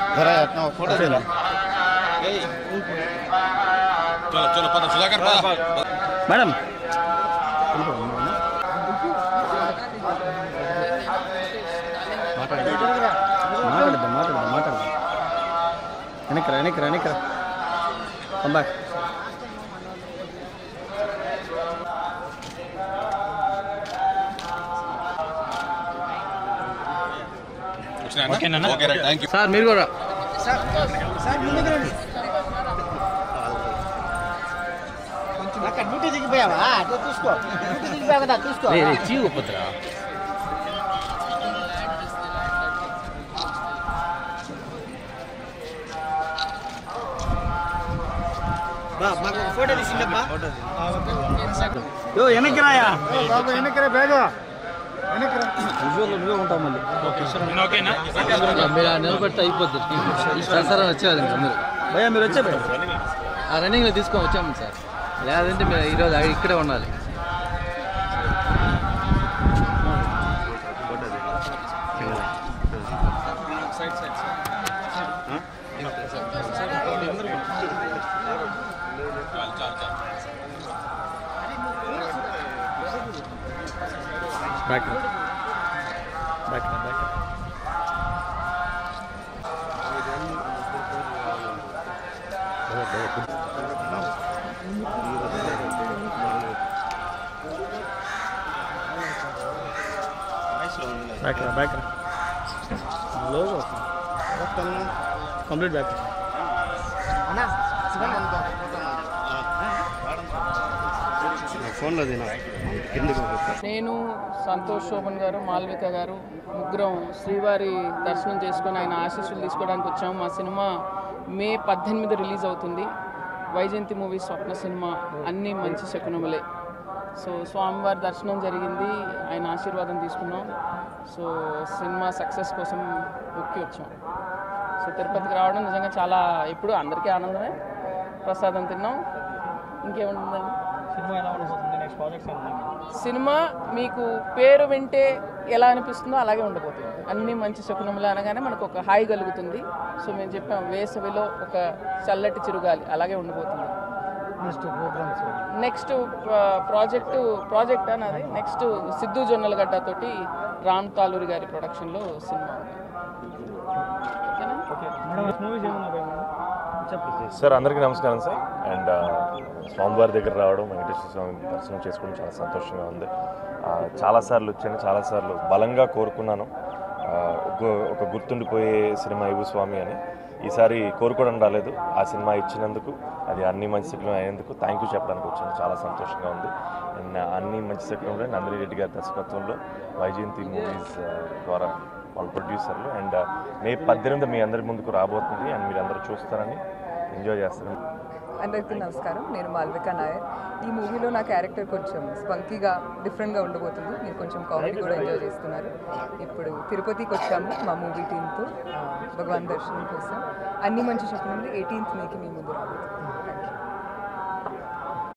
జరా ఎట్లా ఫోటో తీరా చలో చలో పద సుధాకర్ పద మేడం మాట్లాడద్దాం మాట్లాడదాం మాట్లాడదాం వెనక్కి వెనక్కి వెనక్కి కమ్ బ్యాక్ ఓకేనా ఓకే థ్యాంక్ యూ సార్ మీరు కూడా అక్కడ డ్యూటీ దిగిపోయావా అట్లా చూసుకో డ్యూటీ దిగిపోయావు కదా చూసుకో రే రే చీ ఒప్పతురా మాకు ఒక ఫోటో తీసిందబ్బా యో వెనక్కి రాయా బాబు వెనకరే బేగ వెనకరా విజువల్ నువ్వే ఉంటావు మళ్ళీ ఓకేనా మీరు ఆ నిలబడితే అయిపోద్ది సరే వచ్చేవాళ్ళు ఇంకా మీరు భయ్యా మీరు వచ్చే భయ్యా ఆ రన్నింగ్లో తీసుకొని వచ్చాము సార్ లేదంటే మీరు ఈరోజు ఇక్కడే ఉండాలి బ్యాక్ బ్యాక్ బ్యాక్ బ్యాక్ రా బ్యాక్ రా లోగో కంప్లీట్ బ్యాక్ ఫోన్లో తినా కిందకి నేను సంతోష్ శోభన్ గారు మాల్విక గారు ముగ్గురం శ్రీవారి దర్శనం చేసుకొని ఆయన ఆశీస్సులు తీసుకోవడానికి వచ్చాము మా సినిమా మే పద్దెనిమిది రిలీజ్ అవుతుంది వైజయంతి మూవీ స్వప్న సినిమా అన్నీ మంచి శకునములే సో స్వామివారి దర్శనం జరిగింది ఆయన ఆశీర్వాదం తీసుకున్నాం సో సినిమా సక్సెస్ కోసం మొక్కి వచ్చాం సో తిరుపతికి రావడం నిజంగా చాలా ఎప్పుడు అందరికీ ఆనందమే ప్రసాదం తిన్నాం ఇంకేముంటుందండి సినిమా ఎలా ఉండబోతుంది నెక్స్ట్ ప్రాజెక్ట్స్ సినిమా మీకు పేరు వింటే ఎలా అనిపిస్తుందో అలాగే ఉండబోతుంది అన్ని మంచి శకునములు అనగానే మనకు ఒక హాయి కలుగుతుంది సో మేము చెప్పాం వేసవిలో ఒక చల్లటి చిరుగాలి అలాగే ఉండబోతుంది next programs next project project అన్నది నెక్స్ట్ సిద్ధు జొన్నలగడ్డ తోటి రామ్ తాలూరి గారి ప్రొడక్షన్లో సినిమా ఉంది ఓకేనా మేడం మూవీస్ ఏమన్నా భయ్యా చెప్పు సార్ అందరికీ నమస్కారం సార్ అండ్ స్వామివారి దగ్గర రావడం వెంకటేశ్వర స్వామి దర్శనం చేసుకోవడం చాలా సంతోషంగా ఉంది ఆ, చాలాసార్లు వచ్చాను చాలాసార్లు బలంగా కోరుకున్నాను ఆ, ఒక ఒక గుర్తుండిపోయే సినిమా ఇవ్వు స్వామి అని ఈసారి కోరుకోవడం రాలేదు ఆ సినిమా ఇచ్చినందుకు అది అన్ని మంచి శకునం అయినందుకు థ్యాంక్ యూ చెప్పడానికి వచ్చాను చాలా సంతోషంగా ఉంది అండ్ అన్ని మంచి శకునంలో నందిని రెడ్డి గారి దర్శకత్వంలో వైజయంతి మూవీస్ ద్వారా వాళ్ళ ప్రొడ్యూసర్లు అండ్ మే పద్దెనిమిది మీ అందరి ముందుకు రాబోతుంది అండ్ మీరు అందరూ చూస్తారని ఎంజాయ్ చేస్తారు అందరికీ నమస్కారం నేను మాల్విక నాయర్ ఈ మూవీలో నా క్యారెక్టర్ కొంచెం స్పంకీగా డిఫరెంట్గా ఉండబోతుంది మీరు కొంచెం కామెడీ కూడా ఎంజాయ్ చేస్తున్నారు ఇప్పుడు తిరుపతికి వచ్చాము మా మూవీ టీంతో భగవాన్ దర్శనం కోసం అన్ని మంచి శకునంలో ఎయిటీన్త్ మేకి మీ ముందు రాబోతుంది థ్యాంక్ యూ